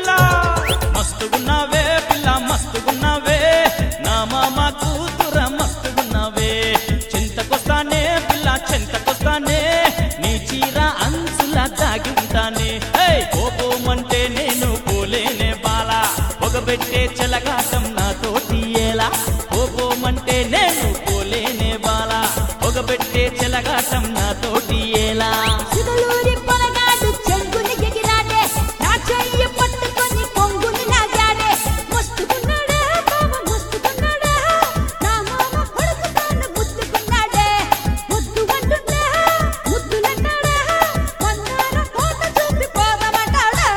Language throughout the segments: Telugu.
పిల్ల మస్తుగున్నావే పిల్ల మస్తుగున్నావే నా మామ కూతుర మస్తుగున్నావే చింతకొస్తానే పిల్ల చింతకొస్తానే నీ చీర అంచులా దాగి ఉంటానే ఏయ్, కోపమంటే నేను పోలేనే బాల పొగబెట్టే చెలగాటం నాతోటి ఎలా కోపమంటే నేను పోలేనే బాల పొగబెట్టే చెలగాటం నాతోటి ఎలా సిదలూరి పొలగాడు చెంగుని ఎగిరాడే నా చెయ్యి పట్టుకొని కొంగుని లాగాడే మస్తుకున్నాడే మామ మస్తుకున్నాడే నా మామ కొడుకుతాను ముద్దుకున్నాడే ముద్దు అంటుండే ముద్దులన్నాడే మందార కోట చూపి పోదమంటాడే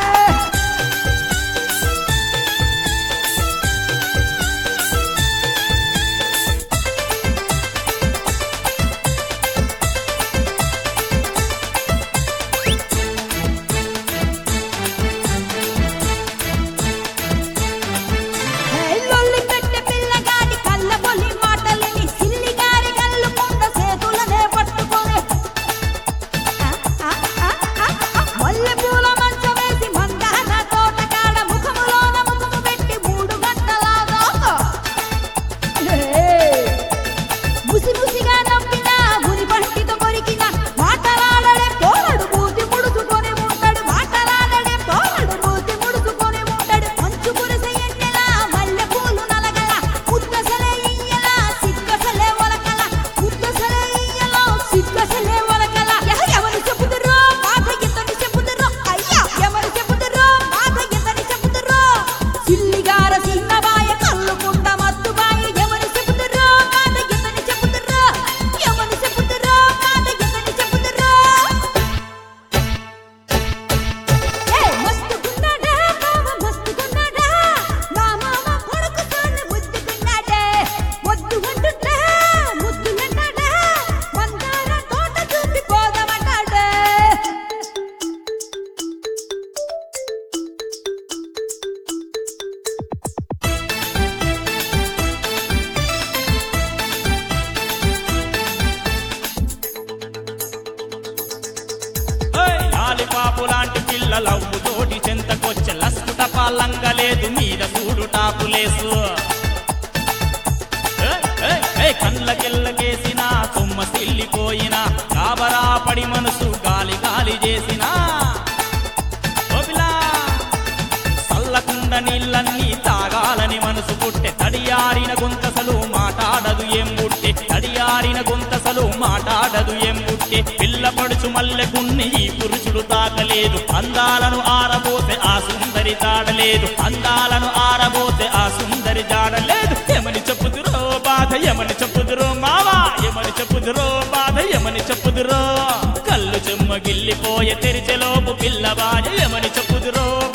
లొల్లి పెట్టే పిల్లగాడి కళ్ళ పొలి మాటలని సిల్లిగారి కళ్ళు కొండ సేతులనే పట్టుకొని మల్లె పూల మంచం వేసి మందాన తోట కాడ ముఖములోన ముఖము పెట్టి మూడు గంటలాగా ముసి ముసిగా నవ్వినా ముని పట్టితో కొరికిన మాటలాడడే తోరడు మూతి ముడుచుకొని ఉంటాడు మాటలాడడే తోరడు మూతి ముడుచుకొని ఉంటాడు మంచు కురిసే ఎన్నెల మల్లె పూలు నలగల ముద్దసలే ఇయ్యల సిగ్గసలే ఒలకల ముద్దసలే ఇయ్యల సిగ్గసలే ఒలకల ఎహ, ఎవరు చెప్పుదురో బాధ ఎంతని చెప్పుదురో అయ్యా ఎవరు చెప్పుదురో బాధ ఎంతని చెప్పుదురో సిల్లిగార సిన్నబాయ కల్లుకుంట మత్తుబాయ ఎవరు చెప్పుదురో బాధ ఎంతని చెప్పుదురో ఎవరు చెప్పుదురో బాధ ఎంతని చెప్పుదురో ఏ మస్తుకున్నాడా మామ మస్తుకున్నాడా నా మామ కొడుకు తోనే ముద్దుకున్నాడే వద్దు అంటుంటే ముద్దులన్నాడా మందార తోట చూపి పోదామంటాడే ఏయ్, లాలిపాపు లాంటి పిల్లలవ్వు తోటి చెంతకొచ్చే లస్కుట పాలంగలేదు మీద చూడు టాపులేసు ఏయ్, ఏయ్, ఏయ్, కళ్ళకెళ్ళకేసిన సొమ్మ సిల్లిపోయిన కాబరా పడి మనసు గాలి గాలి చేసిన చల్లకుండ నీళ్ళన్నీ తాగాలని మనసు పుట్టె తడియారిన గొంతసలు మాటాడదు ఏం పుట్టే తడియారిన గొంతసలు మాటాడదు ఏం పుట్టే పిల్ల పడుచు మల్లెకున్ని ఈ పురుషుడు తాకలేదు అందాలను ఆరబోతే ఆ సుందరి తాడలేదు అందాలను ఆరబోతే ఆ సుందరి జాడలేదు ఏమని చెప్పుదురో బాధ ఏమని చెప్పుదురో మావా ఏమని చెప్పుదురో బాధ ఏమని చెప్పుదురో కళ్ళు చెమ్మగిల్లిపోయే తెరిచెలోపు పిల్లవాడు ఏమని చెప్పుదురో